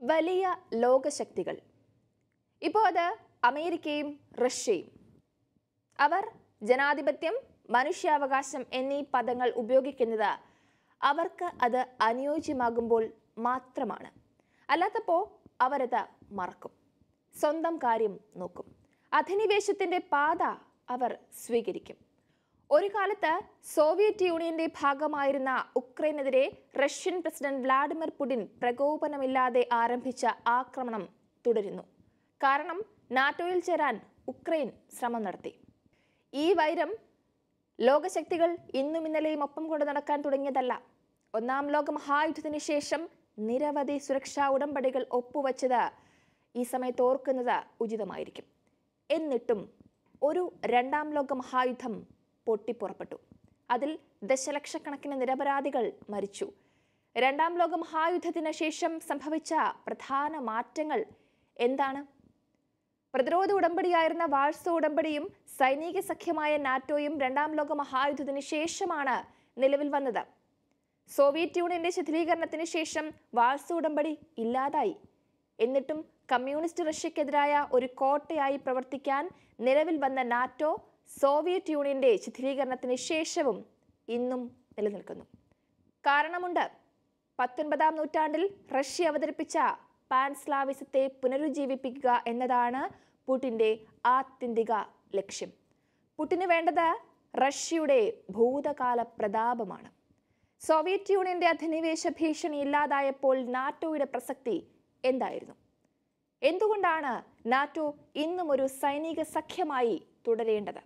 വലിയ ലോകശക്തികൾ ഇപ്പോൾ അത് അമേരിക്കയും റഷ്യയും അവർ ജനാധിപത്യം മനുഷ്യാവകാശം എന്നീ പദങ്ങൾ ഉപയോഗിക്കുന്നത് അവർക്ക് അത് അനുയോജ്യമാകുമ്പോൾ മാത്രമാണ് അല്ലാത്തപ്പോൾ അവരത് മറക്കും സ്വന്തം കാര്യം നോക്കും അധിനിവേശത്തിന്റെ പാത അവർ സ്വീകരിക്കും ഒരു കാലത്ത് സോവിയറ്റ് യൂണിയന്റെ ഭാഗമായിരുന്ന ഉക്രൈനെതിരെ റഷ്യൻ പ്രസിഡന്റ് വ്ളാഡിമിർ പുടിൻ പ്രകോപനമില്ലാതെ ആരംഭിച്ച ആക്രമണം തുടരുന്നു കാരണം നാറ്റോയിൽ ചേരാൻ ഉക്രൈൻ ശ്രമം നടത്തി ഈ വൈരം ലോകശക്തികൾ ഇന്നും ഇന്നലെയും ഒപ്പം കൊണ്ട് നടക്കാൻ തുടങ്ങിയതല്ല ഒന്നാം ലോക മഹായുദ്ധത്തിന് ശേഷം നിരവധി സുരക്ഷാ ഉടമ്പടികൾ ഒപ്പുവെച്ചത് ഈ സമയത്ത് ഓർക്കുന്നത് ഉചിതമായിരിക്കും എന്നിട്ടും ഒരു രണ്ടാം ലോക മഹായുദ്ധം പൊട്ടിപ്പുറപ്പെട്ടു അതിൽ ദശലക്ഷക്കണക്കിന് നിരപരാധികൾ മരിച്ചു രണ്ടാം ലോക മഹായുദ്ധത്തിന് ശേഷം സംഭവിച്ച പ്രധാന മാറ്റങ്ങൾ എന്താണ് പ്രതിരോധ ഉടമ്പടിയായിരുന്ന വാഴ്സോ ഉടമ്പടിയും സൈനിക സഖ്യമായ നാറ്റോയും രണ്ടാം ലോക മഹായുദ്ധത്തിന് ശേഷമാണ് നിലവിൽ വന്നത് സോവിയറ്റ് യൂണിയന്റെ ശിഥിലീകരണത്തിന് ശേഷം വാഴ്സോ ഉടമ്പടി ഇല്ലാതായി എന്നിട്ടും കമ്മ്യൂണിസ്റ്റ് റഷ്യക്കെതിരായ ഒരു കോട്ടയായി പ്രവർത്തിക്കാൻ നിലവിൽ വന്ന നാറ്റോ സോവിയറ്റ് യൂണിയന്റെ ശിഥിലീകരണത്തിന് ശേഷവും ഇന്നും നിലനിൽക്കുന്നു കാരണമുണ്ട് പത്തൊൻപതാം നൂറ്റാണ്ടിൽ റഷ്യ അവതരിപ്പിച്ച പാൻസ്ലാവിസത്തെ പുനരുജ്ജീവിപ്പിക്കുക എന്നതാണ് പുടിന്റെ ആത്യന്തിക ലക്ഷ്യം പുടിന് വേണ്ടത് റഷ്യയുടെ ഭൂതകാല പ്രതാപമാണ് സോവിയറ്റ് യൂണിയന്റെ അധിനിവേശ ഭീഷണി ഇല്ലാതായപ്പോൾ നാറ്റോയുടെ പ്രസക്തി എന്തായിരുന്നു എന്തുകൊണ്ടാണ് നാറ്റോ ഇന്നും ഒരു സൈനിക സഖ്യമായി തുടരേണ്ടത്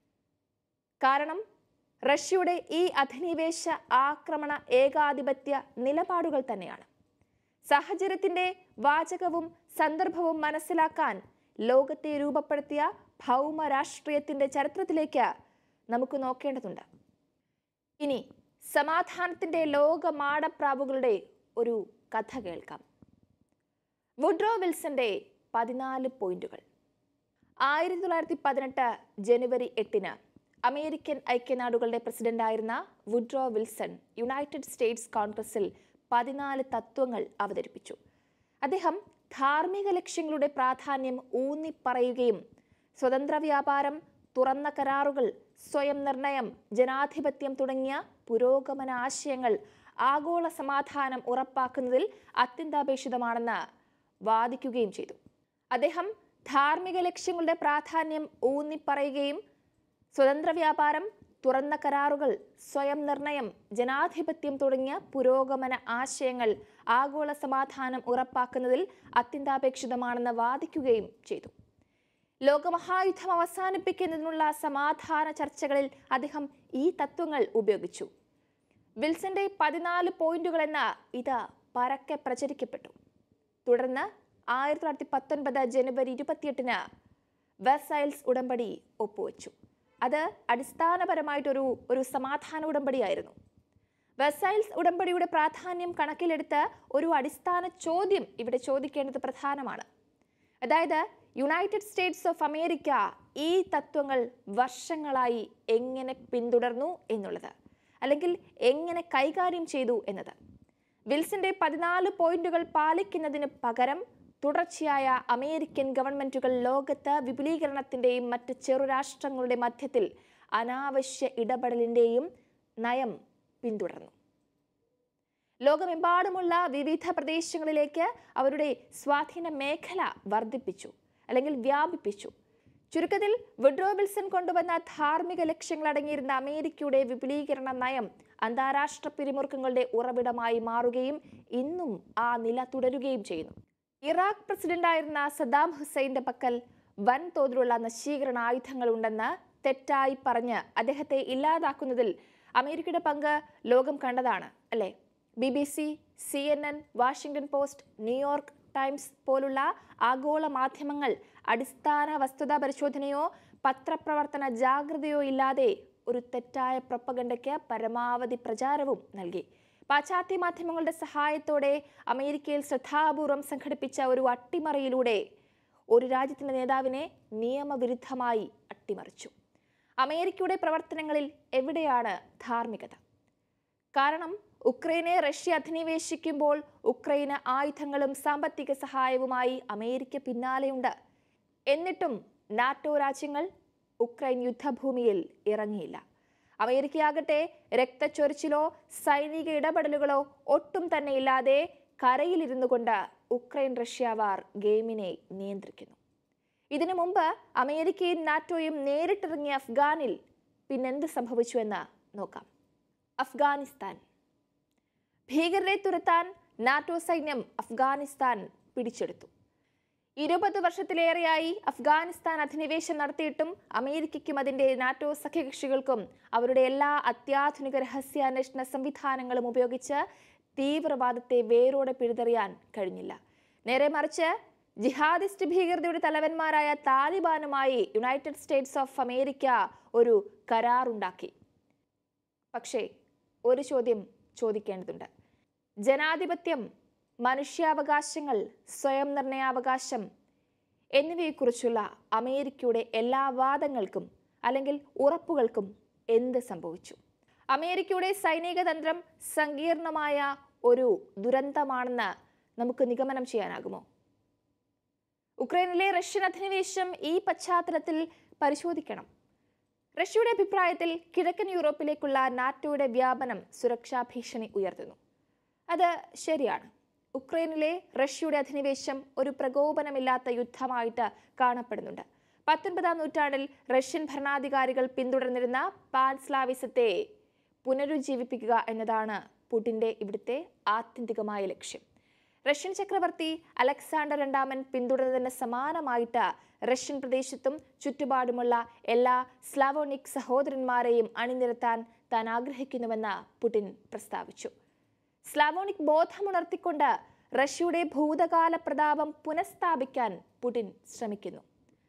കാരണം റഷ്യയുടെ ഈ അധിനിവേശ ആക്രമണ ഏകാധിപത്യ നിലപാടുകൾ തന്നെയാണ് സാഹചര്യത്തിന്റെ വാചകവും സന്ദർഭവും മനസ്സിലാക്കാൻ ലോകത്തെ രൂപപ്പെടുത്തിയ ഭൗമ രാഷ്ട്രീയത്തിന്റെ ചരിത്രത്തിലേക്ക് നമുക്ക് നോക്കേണ്ടതുണ്ട് ഇനി സമാധാനത്തിന്റെ ലോകമാടപ്രാവുകളുടെ ഒരു കഥ കേൾക്കാം വുഡ്രോ വിൽസന്റെ പതിനാല് പോയിന്റുകൾ ആയിരത്തി തൊള്ളായിരത്തി പതിനെട്ട് ജനുവരി എട്ടിന് അമേരിക്കൻ ഐക്യനാടുകളുടെ പ്രസിഡന്റായിരുന്ന വുഡ്രോ വിൽസൺ യുണൈറ്റഡ് സ്റ്റേറ്റ്സ് കോൺഗ്രസിൽ പതിനാല് തത്വങ്ങൾ അവതരിപ്പിച്ചു അദ്ദേഹം ധാർമ്മിക ലക്ഷ്യങ്ങളുടെ പ്രാധാന്യം ഊന്നിപ്പറയുകയും സ്വതന്ത്ര വ്യാപാരം തുറന്ന കരാറുകൾ സ്വയം നിർണയം ജനാധിപത്യം തുടങ്ങിയ പുരോഗമന ആശയങ്ങൾ ആഗോള സമാധാനം ഉറപ്പാക്കുന്നതിൽ അത്യന്താപേക്ഷിതമാണെന്ന് വാദിക്കുകയും ചെയ്തു അദ്ദേഹം ധാർമ്മിക ലക്ഷ്യങ്ങളുടെ പ്രാധാന്യം ഊന്നിപ്പറയുകയും സ്വതന്ത്ര വ്യാപാരം തുറന്ന കരാറുകൾ സ്വയം നിർണയം ജനാധിപത്യം തുടങ്ങിയ പുരോഗമന ആശയങ്ങൾ ആഗോള സമാധാനം ഉറപ്പാക്കുന്നതിൽ അത്യന്താപേക്ഷിതമാണെന്ന് വാദിക്കുകയും ചെയ്തു ലോകമഹായുദ്ധം അവസാനിപ്പിക്കുന്നതിനുള്ള സമാധാന ചർച്ചകളിൽ അദ്ദേഹം ഈ തത്വങ്ങൾ ഉപയോഗിച്ചു വിൽസന്റെ പതിനാല് പോയിന്റുകൾ എന്ന ഇത് പരക്കെ പ്രചരിക്കപ്പെട്ടു തുടർന്ന് ആയിരത്തി തൊള്ളായിരത്തി പത്തൊൻപത് ജനുവരി ഇരുപത്തിയെട്ടിന് വെസൈൽസ് ഉടമ്പടി ഒപ്പുവെച്ചു അത് അടിസ്ഥാനപരമായിട്ടൊരു ഒരു സമാധാന ഉടമ്പടിയായിരുന്നു വെസൈൽസ് ഉടമ്പടിയുടെ പ്രാധാന്യം കണക്കിലെടുത്ത് ഒരു അടിസ്ഥാന ചോദ്യം ഇവിടെ ചോദിക്കേണ്ടത് പ്രധാനമാണ് അതായത് യുണൈറ്റഡ് സ്റ്റേറ്റ്സ് ഓഫ് അമേരിക്ക ഈ തത്വങ്ങൾ വർഷങ്ങളായി എങ്ങനെ പിന്തുടർന്നു എന്നുള്ളത് അല്ലെങ്കിൽ എങ്ങനെ കൈകാര്യം ചെയ്തു എന്നത് വിൽസന്റെ പതിനാല് പോയിന്റുകൾ പാലിക്കുന്നതിന് പകരം തുടർച്ചയായ അമേരിക്കൻ ഗവൺമെന്റുകൾ ലോകത്ത് വിപുലീകരണത്തിന്റെയും മറ്റ് ചെറുരാഷ്ട്രങ്ങളുടെ മധ്യത്തിൽ അനാവശ്യ ഇടപെടലിന്റെയും നയം പിന്തുടർന്നു ലോകമെമ്പാടുമുള്ള വിവിധ പ്രദേശങ്ങളിലേക്ക് അവരുടെ സ്വാധീന മേഖല വർദ്ധിപ്പിച്ചു അല്ലെങ്കിൽ വ്യാപിപ്പിച്ചു ചുരുക്കത്തിൽ വുഡ്രോ വിൽസൺ കൊണ്ടുവന്ന ധാർമ്മിക ലക്ഷ്യങ്ങൾ അടങ്ങിയിരുന്ന അമേരിക്കയുടെ വിപുലീകരണ നയം അന്താരാഷ്ട്ര പിരിമുറുക്കങ്ങളുടെ ഉറവിടമായി മാറുകയും ഇന്നും ആ നില തുടരുകയും ചെയ്യുന്നു ഇറാഖ് പ്രസിഡന്റായിരുന്ന സദ്ദാം ഹുസൈന്റെ പക്കൽ വൻതോതിലുള്ള നശീകരണ ആയുധങ്ങൾ ഉണ്ടെന്ന് തെറ്റായി പറഞ്ഞ് അദ്ദേഹത്തെ ഇല്ലാതാക്കുന്നതിൽ അമേരിക്കയുടെ പങ്ക് ലോകം കണ്ടതാണ് അല്ലേ B B C C N N Washington Post New York Times പോലുള്ള ആഗോള മാധ്യമങ്ങൾ അടിസ്ഥാന വസ്തുതാ പരിശോധനയോ പത്രപ്രവർത്തന ജാഗ്രതയോ ഇല്ലാതെ ഒരു തെറ്റായ പ്രൊപ്പഗണ്ടയ്ക്ക് പരമാവധി പ്രചാരവും നൽകി പാശ്ചാത്യ മാധ്യമങ്ങളുടെ സഹായത്തോടെ അമേരിക്കയിൽ ശ്രദ്ധാപൂർവം സംഘടിപ്പിച്ച ഒരു അട്ടിമറിയിലൂടെ ഒരു രാജ്യത്തിന്റെ നേതാവിനെ നിയമവിരുദ്ധമായി അട്ടിമറിച്ചു അമേരിക്കയുടെ പ്രവർത്തനങ്ങളിൽ എവിടെയാണ് ധാർമ്മികത കാരണം ഉക്രൈനെ റഷ്യ അധിനിവേശിക്കുമ്പോൾ ഉക്രൈന് ആയുധങ്ങളും സാമ്പത്തിക സഹായവുമായി അമേരിക്ക പിന്നാലെയുണ്ട് എന്നിട്ടും നാറ്റോ രാജ്യങ്ങൾ ഉക്രൈൻ യുദ്ധഭൂമിയിൽ ഇറങ്ങിയില്ല അമേരിക്കയാകട്ടെ രക്തച്ചൊരിച്ചിലോ സൈനിക ഇടപെടലുകളോ ഒട്ടും തന്നെ ഇല്ലാതെ കരയിലിരുന്നു കൊണ്ട് ഉക്രൈൻ റഷ്യ വാർ ഗെയിമിനെ നിയന്ത്രിക്കുന്നു ഇതിനു മുമ്പ് അമേരിക്കയും നാറ്റോയും നേരിട്ടിറങ്ങിയ അഫ്ഗാനിൽ പിന്നെന്ത് സംഭവിച്ചുവെന്ന് നോക്കാം അഫ്ഗാനിസ്ഥാൻ ഭീകരരെ തുരത്താൻ നാറ്റോ സൈന്യം അഫ്ഗാനിസ്ഥാൻ പിടിച്ചെടുത്തു ഇരുപത് വർഷത്തിലേറെയായി അഫ്ഗാനിസ്ഥാൻ അധിനിവേശം നടത്തിയിട്ടും അമേരിക്കയ്ക്കും അതിന്റെ നാറ്റോ സഖ്യകക്ഷികൾക്കും അവരുടെ എല്ലാ അത്യാധുനിക രഹസ്യാന്വേഷണ സംവിധാനങ്ങളും ഉപയോഗിച്ച് തീവ്രവാദത്തെ വേരോടെ പിഴുതെറിയാൻ കഴിഞ്ഞില്ല നേരെ മറിച്ച് ജിഹാദിസ്റ്റ് ഭീകരതയുടെ തലവന്മാരായ താലിബാനുമായി യുണൈറ്റഡ് സ്റ്റേറ്റ്സ് ഓഫ് അമേരിക്ക ഒരു കരാറുണ്ടാക്കി പക്ഷേ ഒരു ചോദ്യം ചോദിക്കേണ്ടതുണ്ട് ജനാധിപത്യം മനുഷ്യാവകാശങ്ങൾ സ്വയം നിർണയാവകാശം എന്നിവയെക്കുറിച്ചുള്ള അമേരിക്കയുടെ എല്ലാ വാദങ്ങൾക്കും അല്ലെങ്കിൽ ഉറപ്പുകൾക്കും എന്ത് സംഭവിച്ചു അമേരിക്കയുടെ സൈനിക തന്ത്രം സങ്കീർണമായ ഒരു ദുരന്തമാണെന്ന് നമുക്ക് നിഗമനം ചെയ്യാനാകുമോ ഉക്രൈനിലെ റഷ്യൻ അധിനിവേശം ഈ പശ്ചാത്തലത്തിൽ പരിശോധിക്കണം റഷ്യയുടെ അഭിപ്രായത്തിൽ കിഴക്കൻ യൂറോപ്പിലേക്കുള്ള നാറ്റോയുടെ വ്യാപനം സുരക്ഷാ ഭീഷണി ഉയർത്തുന്നു അത് ശരിയാണ് ഉക്രൈനിലെ റഷ്യയുടെ അധിനിവേശം ഒരു പ്രകോപനമില്ലാത്ത യുദ്ധമായിട്ട് കാണപ്പെടുന്നുണ്ട് പത്തൊൻപതാം നൂറ്റാണ്ടിൽ റഷ്യൻ ഭരണാധികാരികൾ പിന്തുടർന്നിരുന്ന പാൻസ്ലാവിസത്തെ പുനരുജ്ജീവിപ്പിക്കുക എന്നതാണ് പുടിന്റെ ഇവിടുത്തെ ആത്യന്തികമായ ലക്ഷ്യം റഷ്യൻ ചക്രവർത്തി അലക്സാണ്ടർ രണ്ടാമൻ പിന്തുടർന്നതിന് സമാനമായിട്ട് റഷ്യൻ പ്രദേശത്തും ചുറ്റുപാടുമുള്ള എല്ലാ സ്ലാവോണിക് സഹോദരന്മാരെയും അണിനിരത്താൻ താൻ ആഗ്രഹിക്കുന്നുവെന്ന് പുടിൻ പ്രസ്താവിച്ചു സ്ലാവോണിക് ബോധമുണർത്തിക്കൊണ്ട് റഷ്യയുടെ ഭൂതകാല പ്രതാപം പുനഃസ്ഥാപിക്കാൻ പുടിൻ ശ്രമിക്കുന്നു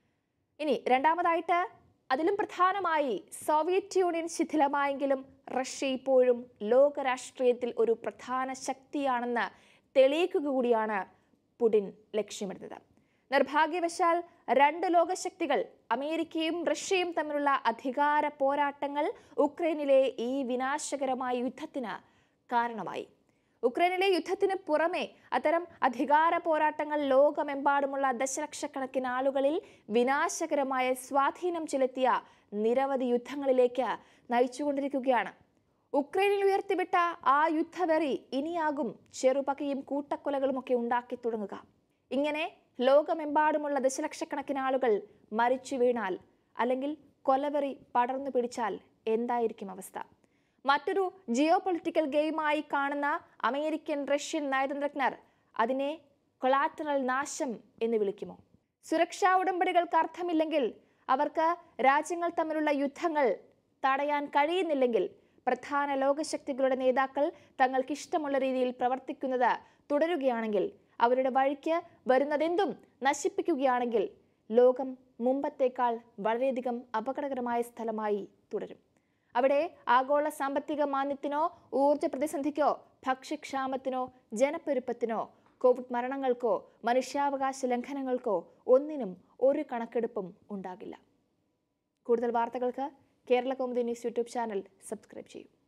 ഇനി രണ്ടാമതായിട്ട് അതിലും പ്രധാനമായി സോവിയറ്റ് യൂണിയൻ ശിഥിലമായെങ്കിലും റഷ്യ ഇപ്പോഴും ലോക രാഷ്ട്രീയത്തിൽ ഒരു പ്രധാന ശക്തിയാണെന്ന് തെളിയിക്കുക കൂടിയാണ് പുടിൻ ലക്ഷ്യമിടുന്നത് നിർഭാഗ്യവശാൽ രണ്ട് ലോകശക്തികൾ അമേരിക്കയും റഷ്യയും തമ്മിലുള്ള അധികാര പോരാട്ടങ്ങൾ ഉക്രൈനിലെ ഈ വിനാശകരമായ യുദ്ധത്തിന് കാരണമായി ഉക്രൈനിലെ യുദ്ധത്തിന് പുറമെ അത്തരം അധികാര പോരാട്ടങ്ങൾ ലോകമെമ്പാടുമുള്ള ദശലക്ഷക്കണക്കിന് ആളുകളിൽ വിനാശകരമായ സ്വാധീനം ചെലുത്തിയ നിരവധി യുദ്ധങ്ങളിലേക്ക് നയിച്ചുകൊണ്ടിരിക്കുകയാണ് ഉക്രൈനിൽ ഉയർത്തിവിട്ട ആ യുദ്ധവെറി ഇനിയാകും ചെറുപകയും കൂട്ടക്കൊലകളുമൊക്കെ ഉണ്ടാക്കി തുടങ്ങുക ഇങ്ങനെ ലോകമെമ്പാടുമുള്ള ദശലക്ഷക്കണക്കിന് ആളുകൾ മരിച്ചു വീണാൽ അല്ലെങ്കിൽ കൊലവെറി പടർന്നു പിടിച്ചാൽ എന്തായിരിക്കും അവസ്ഥ മറ്റൊരു ജിയോ പൊളിറ്റിക്കൽ ഗെയിമായി കാണുന്ന അമേരിക്കൻ റഷ്യൻ നയതന്ത്രജ്ഞർ അതിനെ കൊളാറ്ററൽ നാശം എന്ന് വിളിക്കുമോ സുരക്ഷാ ഉടമ്പടികൾക്ക് അർത്ഥമില്ലെങ്കിൽ അവർക്ക് രാജ്യങ്ങൾ തമ്മിലുള്ള യുദ്ധങ്ങൾ തടയാൻ കഴിയുന്നില്ലെങ്കിൽ പ്രധാന ലോകശക്തികളുടെ നേതാക്കൾ തങ്ങൾക്ക് ഇഷ്ടമുള്ള രീതിയിൽ പ്രവർത്തിക്കുന്നത് തുടരുകയാണെങ്കിൽ അവരുടെ വഴിക്ക് വരുന്നതെന്തും നശിപ്പിക്കുകയാണെങ്കിൽ ലോകം മുമ്പത്തേക്കാൾ വളരെയധികം അപകടകരമായ സ്ഥലമായി തുടരും അവിടെ ആഗോള സാമ്പത്തിക മാന്ദ്യത്തിനോ ഊർജ പ്രതിസന്ധിക്കോ ഭക്ഷ്യക്ഷാമത്തിനോ ജനപ്പെരുപ്പത്തിനോ കോവിഡ് മരണങ്ങൾക്കോ മനുഷ്യാവകാശ ലംഘനങ്ങൾക്കോ ഒന്നിനും ഒരു കണക്കെടുപ്പും ഉണ്ടാകില്ല കൂടുതൽ വാർത്തകൾക്ക് Kerala Kaumudi news YouTube channel subscribe ചെയ്യൂ